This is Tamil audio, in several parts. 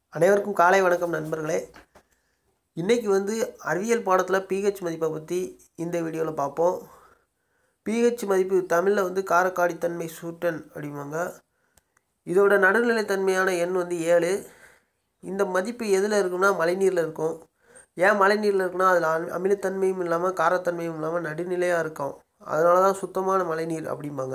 அனைவருக்கும் காலை வணக்கம் நண்பர்களே இன்றைக்கி வந்து அறிவியல் பாடத்தில் பிஹெச் மதிப்பை பற்றி இந்த வீடியோவில் பார்ப்போம் பிஹெச் மதிப்பு தமிழில் வந்து காரக்காடித்தன்மை சூட்டன் அப்படிம்பாங்க இதோட நடுநிலைத்தன்மையான எண் வந்து ஏழு இந்த மதிப்பு எதில் இருக்குன்னா மழைநீரில் இருக்கும் ஏன் மழைநீரில் இருக்குன்னா அதில் அமி- அமிலத்தன்மையும் இல்லாமல் காரத்தன்மையும் இல்லாமல் நடுநிலையாக இருக்கும் அதனால தான் சுத்தமான மழைநீர் அப்படிம்பாங்க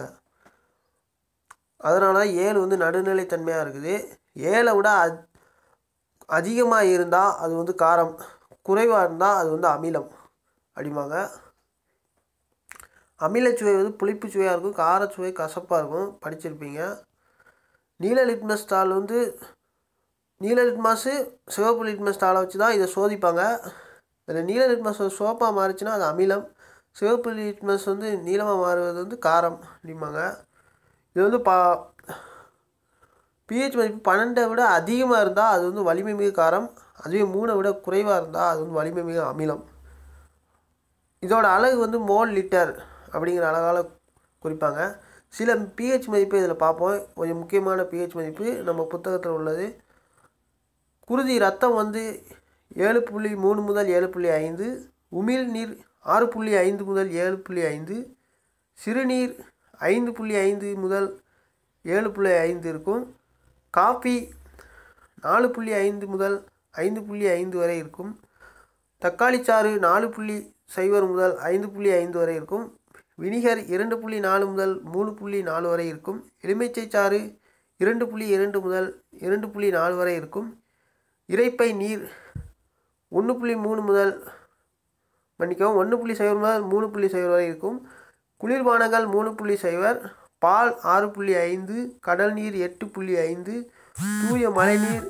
அதனால தான் ஏழு வந்து நடுநிலைத்தன்மையாக இருக்குது ஏழை விட அத் அதிகமாக இருந்தால் அது வந்து காரம் குறைவாக இருந்தால் அது வந்து அமிலம் அப்படிம்பாங்க அமிலச்சுவை வந்து புளிப்பு சுவையாக இருக்கும் காரச்சுவை கசப்பாக இருக்கும் படிச்சிருப்பீங்க நீல லிட்மஸ் தாள் வந்து நீல லிட்மஸு சிவப்பு லிட்மஸ் தாளை வச்சு தான் இதை சோதிப்பாங்க இதில் நீல லிட்மஸ் சோப்பாக மாறுச்சுன்னா அது அமிலம் சிவப்பு லிட்மஸ் வந்து நீளமாக மாறுவது வந்து காரம் அப்படிம்பாங்க இது வந்து பா பிஹெச் மதிப்பு பன்னெண்டை விட அதிகமாக இருந்தால் அது வந்து வலிமை மிகு காரம் அதுவே மூணை விட குறைவாக இருந்தால் அது வந்து வலிமை மிகு அமிலம் இதோட அலகு வந்து மோல் லிட்டர் அப்படிங்கிற அழகால் குறிப்பாங்க சில பிஹெச் மதிப்பு இதில் பார்ப்போம் கொஞ்சம் முக்கியமான பிஹெச் மதிப்பு நம்ம புத்தகத்தில் உள்ளது குருதி ரத்தம் வந்து ஏழு புள்ளி மூணு முதல் ஏழு புள்ளி ஐந்து உமிழ் நீர் ஆறு புள்ளி ஐந்து முதல் ஏழு புள்ளி ஐந்து சிறுநீர் ஐந்து புள்ளி ஐந்து முதல் ஏழு புள்ளி ஐந்து இருக்கும் காஃபி நாலு புள்ளி ஐந்து முதல் ஐந்து புள்ளி ஐந்து வரை இருக்கும் தக்காளி சாறு நாலு புள்ளி சைபர் முதல் ஐந்து புள்ளி ஐந்து வரை இருக்கும் வினிகர் இரண்டு புள்ளி நாலு முதல் மூணு புள்ளி நாலு வரை இருக்கும் எலுமிச்சை சாறு இரண்டு புள்ளி இரண்டு முதல் இரண்டு புள்ளி நாலு வரை இருக்கும் இரைப்பை நீர் ஒன்று புள்ளி மூணு முதல் மன்னிக்கவும் ஒன்று புள்ளி சைபர் முதல் மூணு புள்ளி சைபர் வரை இருக்கும் குளிர்பானங்கள் மூணு புள்ளி சைபர் பால் ஆறு புள்ளி ஐந்து கடல் நீர் எட்டு புள்ளி ஐந்து தூய மழைநீர்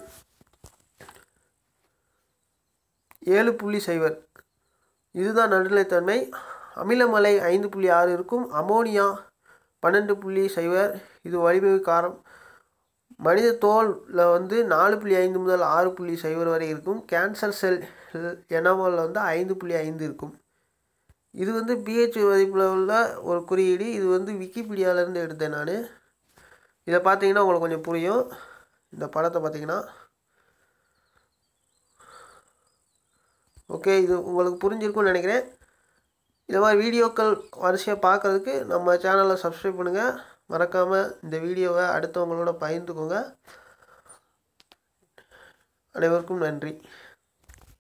ஏழு புள்ளி சைபர் இதுதான் நடுநிலைத்தன்மை அமிலமலை ஐந்து புள்ளி ஆறு இருக்கும் அமோனியா பன்னெண்டு புள்ளி சைபர் இது வலிமை காரம் மனித தோலில் வந்து நாலு புள்ளி ஐந்து முதல் ஆறு புள்ளி சைபர் வரை இருக்கும் கேன்சர் செல் எனாமலில் வந்து ஐந்து புள்ளி ஐந்து இருக்கும் இது வந்து பிஹெச் மதிப்பில் உள்ள ஒரு குறியீடு இது வந்து விக்கிபீடியாவிலேருந்து எடுத்தேன் நான் இதை பார்த்தீங்கன்னா உங்களுக்கு கொஞ்சம் புரியும் இந்த படத்தை பார்த்தீங்கன்னா ஓகே இது உங்களுக்கு புரிஞ்சிருக்கும்னு நினைக்கிறேன் இந்த மாதிரி வீடியோக்கள் வரிசையாக பார்க்குறதுக்கு நம்ம சேனலை சப்ஸ்கிரைப் பண்ணுங்கள் மறக்காமல் இந்த வீடியோவை அடுத்தவங்களோட பகிர்ந்துக்கோங்க அனைவருக்கும் நன்றி